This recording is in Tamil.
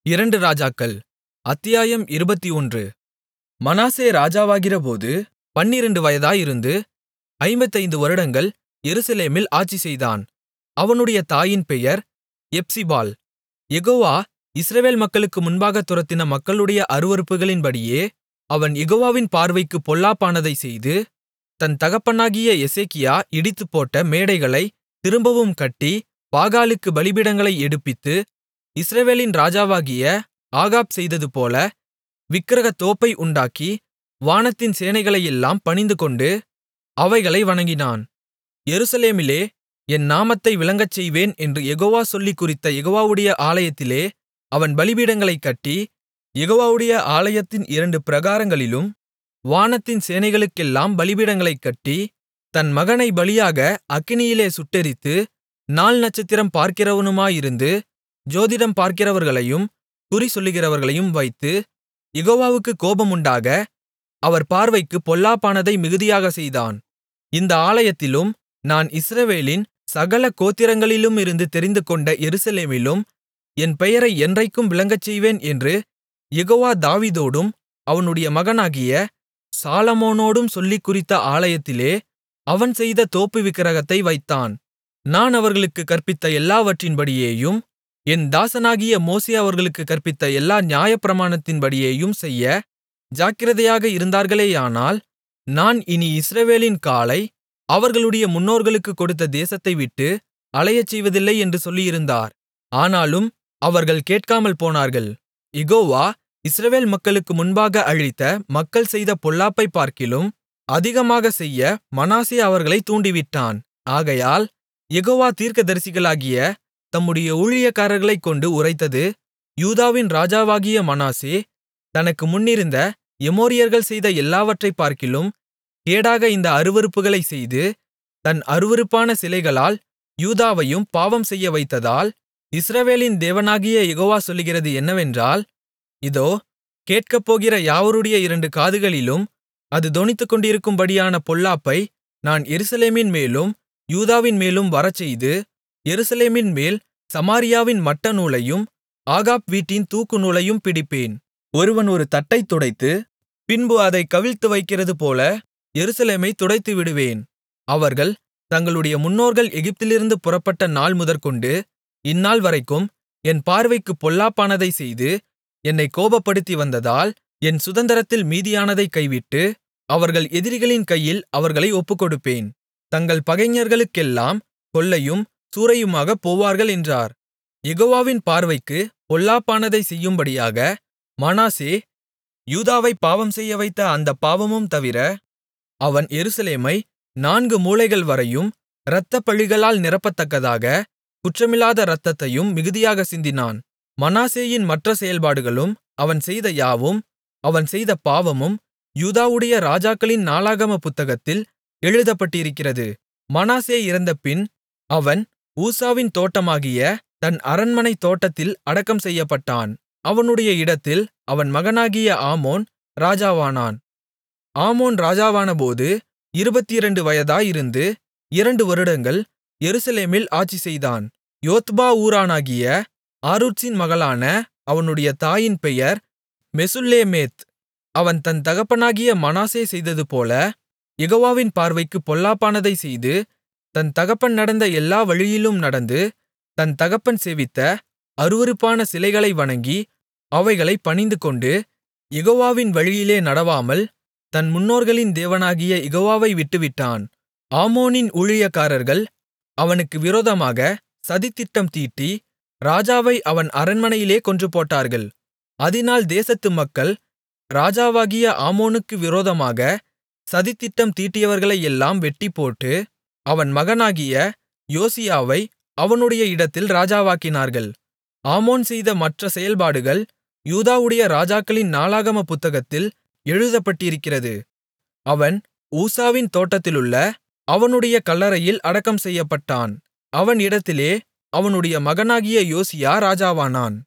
இரண்டு ராஜாக்கள் அத்தியாயம் இருபத்தொன்று மனாசே ராஜாவாகிறபோது பன்னிரண்டு வயதாயிருந்து ஐம்பத்தைந்து வருடங்கள் எருசலேமில் ஆட்சிசெய்தான் அவனுடைய தாயின் பெயர் எப்சிபாள் யெகோவா இஸ்ரவேல் மக்களுக்கு முன்பாகத் துரத்தின மக்களுடைய அருவருப்புகளின்படியே அவன் யெகோவாவின் பார்வைக்குப் பொல்லாப்பானதைச் செய்து தன் தகப்பனாகிய எசேக்கியா இடித்துப்போட்ட மேடைகளைத் திரும்பவும் கட்டி பாகாலுக்குப் பலிபீடங்களை எடுப்பித்து இஸ்ரவேலின் ராஜாவாகிய ஆகாப் செய்ததுபோல விக்கிரகத்தோப்பை உண்டாக்கி வானத்தின் சேனைகளையெல்லாம் பணிந்துகொண்டு அவைகளை வணங்கினான் எருசலேமிலே என் நாமத்தை விளங்கச்செய்வேன் என்று யெகோவா சொல்லிக் குறித்த யெகோவாவுடைய ஆலயத்திலே அவன் பலிபீடங்களைக் கட்டி யெகோவாவுடைய ஆலயத்தின் இரண்டு பிராகாரங்களிலும் வானத்தின் சேனைகளுக்கெல்லாம் பலிபீடங்களைக் கட்டி தன் மகனைப் பலியாக அக்கினியிலே சுட்டெரித்து நாள் நட்சத்திரம் பார்க்கிறவனுமாயிருந்து ஜோதிடம் பார்க்கிறவர்களையும் குறிசொல்லுகிறவர்களையும் வைத்து யெகோவாவுக்குக் கோபமுண்டாக அவர் பார்வைக்குப் பொல்லாப்பானதை மிகுதியாகச் செய்தான் இந்த ஆலயத்திலும் நான் இஸ்ரவேலின் சகல கோத்திரங்களிலுமிருந்து தெரிந்துகொண்ட எருசலேமிலும் என் பெயரை என்றைக்கும் விளங்கச்செய்வேன் என்று யெகோவா தாவீதோடும் அவனுடைய மகனாகிய சாலொமோனோடும் சொல்லிக் குறித்த ஆலயத்திலே அவன் செய்த தோப்பு விக்கிரகத்தை வைத்தான் நான் அவர்களுக்குக் கற்பித்த எல்லாவற்றின்படியேயும் என் தாசனாகிய மோசே அவர்களுக்குக் கற்பித்த எல்லா நியாயப்பிரமாணத்தின்படியேயும் செய்ய ஜாக்கிரதையாக இருந்தார்களேயானால் நான் இனி இஸ்ரவேலின் காலை அவர்களுடைய முன்னோர்களுக்குக் கொடுத்த தேசத்தைவிட்டு அலையச்செய்வதில்லை என்று சொல்லியிருந்தார் ஆனாலும் அவர்கள் கேட்காமல் போனார்கள் யெகோவா இஸ்ரவேல் மக்களுக்கு முன்பாக அழித்த மக்கள் செய்த பொல்லாப்பைப் பார்க்கிலும் அதிகமாகச் செய்ய மனாசே அவர்களைத் தூண்டிவிட்டான் ஆகையால் யெகோவா தீர்க்கதரிசிகளாகிய தம்முடைய ஊழியக்காரர்களைக் கொண்டு உரைத்தது யூதாவின் ராஜாவாகிய மனாசே தனக்கு முன்னிருந்த எமோரியர்கள் செய்த எல்லாவற்றைப் பார்க்கிலும் கேடாக இந்த அருவருப்புகளைச் செய்து தன் அருவருப்பான சிலைகளால் யூதாவையும் பாவம் செய்ய வைத்ததால் இஸ்ரவேலின் தேவனாகிய யெகோவா சொல்லுகிறது என்னவென்றால் இதோ கேட்கப்போகிற யாவருடைய இரண்டு காதுகளிலும் அது தொனித்துக்கொண்டிருக்கும்படியான பொல்லாப்பை நான் எருசலேமின் மேலும் யூதாவின் மேலும் வரச்செய்து எருசலேமின் மேல் சமாரியாவின் மட்ட நூலையும் ஆகாப் வீட்டின் தூக்கு நூலையும் பிடிப்பேன் ஒருவன் ஒரு தட்டைத் துடைத்து பின்பு அதைக் கவிழ்த்து வைக்கிறதுபோல எருசலேமைத் துடைத்துவிடுவேன் அவர்கள் தங்களுடைய முன்னோர்கள் எகிப்திலிருந்து புறப்பட்ட நாள் முதற்கொண்டு இந்நாள் வரைக்கும் என் பார்வைக்குப் பொல்லாப்பானதைச் செய்து என்னைக் கோபப்படுத்தி வந்ததால் என் சுதந்தரத்தில் மீதியானதைக் கைவிட்டு அவர்கள் எதிரிகளின் கையில் அவர்களை ஒப்புக்கொடுப்பேன் தங்கள் பகைஞர்களுக்கெல்லாம் கொள்ளையும் சூறையுமாகப் போவார்கள் என்றார் யெகோவாவின் பார்வைக்கு பொல்லாப்பானதைச் செய்யும்படியாக மனாசே யூதாவைப் பாவம் செய்ய வைத்த அந்தப் பாவமும் தவிர அவன் எருசலேமை நான்கு மூலைகள் வரையும் இரத்தப்பழிகளால் நிரப்பத்தக்கதாக குற்றமில்லாத இரத்தத்தையும் மிகுதியாகச் சிந்தினான் மனாசேயின் மற்ற செயல்பாடுகளும் அவன் செய்த யாவும் அவன் செய்த பாவமும் யூதாவுடைய ராஜாக்களின் நாளாகம புத்தகத்தில் எழுதப்பட்டிருக்கிறது மனாசே இறந்தபின் அவன் ஊசாவின் தோட்டமாகிய தன் அரண்மனைத் தோட்டத்தில் அடக்கம் செய்யப்பட்டான் அவனுடைய இடத்தில் அவன் மகனாகிய ஆமோன் ராஜாவானான் ஆமோன் ராஜாவானபோது இருபத்திரண்டு வயதாயிருந்து இரண்டு வருடங்கள் எருசலேமில் ஆட்சிசெய்தான் யோத்பா ஊரானாகிய ஆரூத்சின் மகளான அவனுடைய தாயின் பெயர் மெசுல்லேமேத் அவன் தன் தகப்பனாகிய மனாசே செய்ததுபோல யெகோவாவின் பார்வைக்குப் பொல்லாப்பானதைச் செய்து தன் தகப்பன் நடந்த எல்லா வழியிலும் நடந்து தன் தகப்பன் சேவித்த அருவருப்பான சிலைகளை வணங்கி அவைகளைப் பணிந்துகொண்டு யெகோவாவின் வழியிலே நடவாமல் தன் முன்னோர்களின் தேவனாகிய யெகோவாவை விட்டுவிட்டான் ஆமோனின் ஊழியக்காரர்கள் அவனுக்கு விரோதமாக சதித்திட்டம் தீட்டி ராஜாவை அவன் அரண்மனையிலே கொன்றுபோட்டார்கள் அதினால் தேசத்து மக்கள் ராஜாவாகிய ஆமோனுக்கு விரோதமாக சதித்திட்டம் தீட்டியவர்களையெல்லாம் வெட்டிப்போட்டு அவன் மகனாகிய யோசியாவை அவனுடைய இடத்தில் ராஜாவாக்கினார்கள் ஆமோன் செய்த மற்ற செயல்பாடுகள் யூதாவுடைய ராஜாக்களின் நாளாகம புத்தகத்தில் எழுதப்பட்டிருக்கிறது அவன் ஊசாவின் தோட்டத்திலுள்ள அவனுடைய கல்லறையில் அடக்கம் செய்யப்பட்டான் அவன் இடத்திலே அவனுடைய மகனாகிய யோசியா ராஜாவானான்